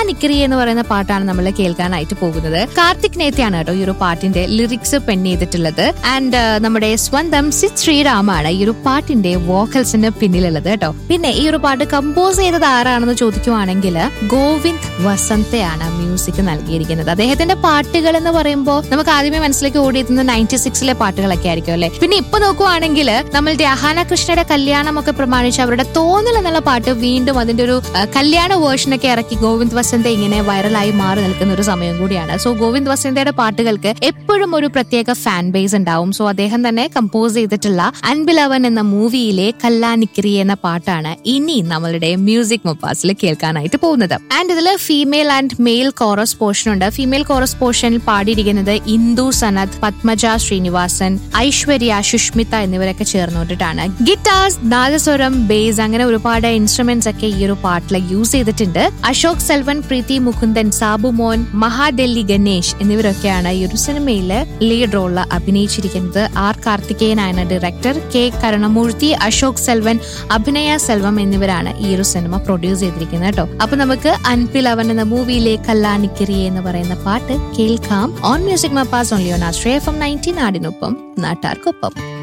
നിക്കറി എന്ന് പറയുന്ന പാട്ടാണ് നമ്മൾ കേൾക്കാനായിട്ട് പോകുന്നത് കാർത്തിക് നേത്യാണ് കേട്ടോ ഈ ഒരു പാട്ടിന്റെ ലിറിക്സ് പെൻ ചെയ്തിട്ടുള്ളത് ആൻഡ് നമ്മുടെ സ്വന്തം സിത് ശ്രീറാമാണ് ഈ ഒരു പാട്ടിന്റെ വോക്കൽസിന് പിന്നിലുള്ളത് കേട്ടോ പിന്നെ ഈ ഒരു പാട്ട് കമ്പോസ് ചെയ്തത് ആരാണെന്ന് ചോദിക്കുവാണെങ്കിൽ ഗോവിന്ദ് വസന്തയാണ് മ്യൂസിക് നൽകിയിരിക്കുന്നത് അദ്ദേഹത്തിന്റെ പാട്ടുകൾ എന്ന് പറയുമ്പോൾ നമുക്ക് ആദ്യമേ മനസ്സിലേക്ക് ഓടിയെത്തുന്ന നയൻറ്റി സിക്സിലെ പാട്ടുകളൊക്കെ ആയിരിക്കും അല്ലെ പിന്നെ ഇപ്പൊ നോക്കുവാണെങ്കിൽ നമ്മളുടെ അഹാന കൃഷ്ണയുടെ കല്യാണം ഒക്കെ പ്രമാണിച്ച് അവരുടെ തോന്നൽ എന്നുള്ള പാട്ട് വീണ്ടും അതിന്റെ ഒരു ആ, കല്യാണ വേർഷനൊക്കെ ഇറക്കി ഗോവിന്ദ് വസന്ത ഇങ്ങനെ വൈറലായി മാറി നിൽക്കുന്ന ഒരു സമയം കൂടിയാണ് സോ ഗോവിന്ദ് വസന്തയുടെ പാട്ടുകൾക്ക് എപ്പോഴും ഒരു പ്രത്യേക ഫാൻ ബേസ് ഉണ്ടാവും സോ അദ്ദേഹം തന്നെ കമ്പോസ് ചെയ്തിട്ടുള്ള അൻബിലവൻ എന്ന മൂവിയിലെ കല്ലാനിക്കിരി എന്ന പാട്ടാണ് ഇനി നമ്മളുടെ മ്യൂസിക് മൊപ്പാസിൽ കേൾക്കാനായിട്ട് പോകുന്നത് ആൻഡ് ഇതിൽ female and male chorus portion ഉണ്ട് ഫീമെയിൽ കോറസ് പോർഷനിൽ പാടിയിരിക്കുന്നത് ഇന്ദു സനത് പത്മജ ശ്രീനിവാസൻ ഐശ്വര്യ സുഷ്മിത എന്നിവരൊക്കെ ചേർന്നുകൊണ്ടിട്ടാണ് ഗിറ്റാർസ് നാദസ്വരം ബേസ് അങ്ങനെ ഒരുപാട് ഇൻസ്ട്രുമെന്റ്സ് ഒക്കെ ഈ ഒരു പാട്ടിൽ യൂസ് ചെയ്തിട്ടുണ്ട് അശോക് സെൽവൻ പ്രീതി മുകുന്ദൻ സാബു മോൻ മഹാദല്ലി ഗണേഷ് എന്നിവരൊക്കെയാണ് ഈ ഒരു സിനിമയില് ലീഡ് റോളിൽ അഭിനയിച്ചിരിക്കുന്നത് ആർ കാർത്തികേയനാണ് ഡയറക്ടർ കെ കരുണമൂർത്തി അശോക് സെൽവൻ അഭിനയ സെൽവം എന്നിവരാണ് ഈ ഒരു സിനിമ പ്രൊഡ്യൂസ് ചെയ്തിരിക്കുന്നത് കേട്ടോ അപ്പൊ നമുക്ക് അൻപിലവൻ എന്ന മൂവിയിലെ കല്ലാനിക്കിരി എന്ന് പറയുന്ന പാട്ട് കേൾക്കാം ഓൺ മ്യൂസിക് മപ്പാസ് only on Ashraya F M nineteen നാടിനൊപ്പം നാട്ടാർക്കൊപ്പം